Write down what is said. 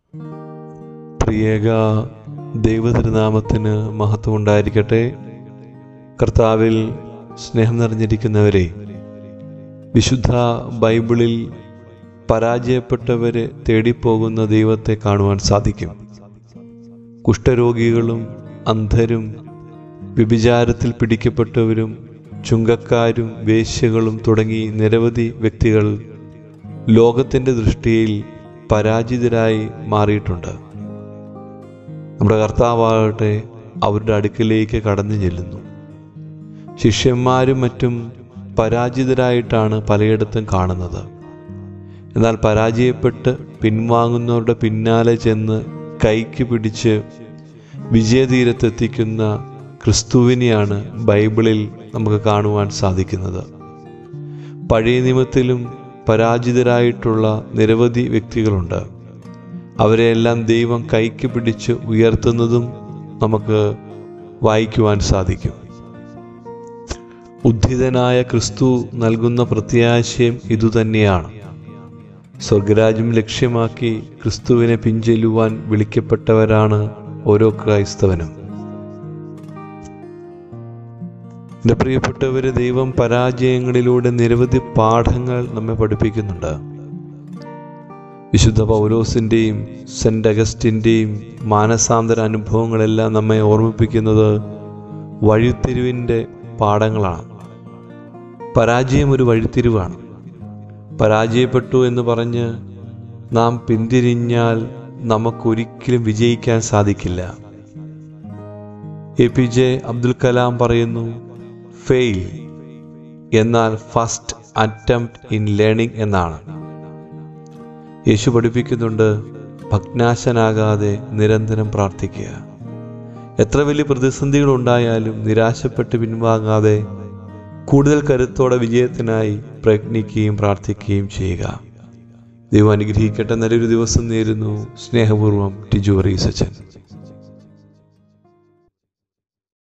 പ്രിയേക ദൈവതിരുനാമത്തിന് മഹത്വം ഉണ്ടായിരിക്കട്ടെ കർത്താവിൽ സ്നേഹം നിറഞ്ഞിരിക്കുന്നവരെ വിശുദ്ധ ബൈബിളിൽ പരാജയപ്പെട്ടവരെ തേടിപ്പോകുന്ന ദൈവത്തെ കാണുവാൻ സാധിക്കും കുഷ്ഠരോഗികളും അന്ധരും വ്യഭിചാരത്തിൽ പിടിക്കപ്പെട്ടവരും ചുങ്കക്കാരും വേശ്യകളും തുടങ്ങി നിരവധി വ്യക്തികൾ ലോകത്തിൻ്റെ ദൃഷ്ടിയിൽ പരാജിതരായി മാറിയിട്ടുണ്ട് നമ്മുടെ കർത്താവാകട്ടെ അവരുടെ അടുക്കിലേക്ക് കടന്നു ചെല്ലുന്നു ശിഷ്യന്മാരും മറ്റും പരാജിതരായിട്ടാണ് പലയിടത്തും കാണുന്നത് എന്നാൽ പരാജയപ്പെട്ട് പിൻവാങ്ങുന്നവരുടെ പിന്നാലെ ചെന്ന് കൈക്ക് പിടിച്ച് വിജയതീരത്തെത്തിക്കുന്ന ക്രിസ്തുവിനെയാണ് ബൈബിളിൽ നമുക്ക് കാണുവാൻ സാധിക്കുന്നത് പഴയ നിയമത്തിലും പരാജിതരായിട്ടുള്ള നിരവധി വ്യക്തികളുണ്ട് അവരെയെല്ലാം ദൈവം കൈക്ക് പിടിച്ച് ഉയർത്തുന്നതും നമുക്ക് വായിക്കുവാൻ സാധിക്കും ഉദ്ധിതനായ ക്രിസ്തു നൽകുന്ന പ്രത്യാശയം ഇതുതന്നെയാണ് സ്വർഗരാജ്യം ലക്ഷ്യമാക്കി ക്രിസ്തുവിനെ പിഞ്ചെല്ലുവാൻ വിളിക്കപ്പെട്ടവരാണ് ഓരോ ക്രൈസ്തവനും എൻ്റെ പ്രിയപ്പെട്ടവരെ ദൈവം പരാജയങ്ങളിലൂടെ നിരവധി പാഠങ്ങൾ നമ്മെ പഠിപ്പിക്കുന്നുണ്ട് വിശുദ്ധ പൗലോസിൻ്റെയും സെൻറ്റ് അഗസ്റ്റിൻ്റെയും മാനസാന്തര അനുഭവങ്ങളെല്ലാം നമ്മെ ഓർമ്മിപ്പിക്കുന്നത് വഴിത്തിരിവിൻ്റെ പാഠങ്ങളാണ് പരാജയം ഒരു വഴിത്തിരിവാണ് പരാജയപ്പെട്ടു എന്ന് പറഞ്ഞ് നാം പിന്തിരിഞ്ഞാൽ നമുക്കൊരിക്കലും വിജയിക്കാൻ സാധിക്കില്ല A P J Abdul Kalam പറയുന്നു ഫെയിൽ എന്നാൽ ഫസ്റ്റ് അറ്റംപ്റ്റ് ഇൻ ലേണിംഗ് എന്നാണ് യേശു പഠിപ്പിക്കുന്നുണ്ട് ഭഗ്നാശനാകാതെ നിരന്തരം പ്രാർത്ഥിക്കുക എത്ര വലിയ പ്രതിസന്ധികൾ ഉണ്ടായാലും നിരാശപ്പെട്ട് പിൻവാങ്ങാതെ കൂടുതൽ കരുത്തോടെ വിജയത്തിനായി പ്രയത്നിക്കുകയും പ്രാർത്ഥിക്കുകയും ചെയ്യുക ദൈവം അനുഗ്രഹിക്കട്ടെ നല്ലൊരു ദിവസം നേരുന്നു സ്നേഹപൂർവ്വം ടിജു റീസച്ചൻ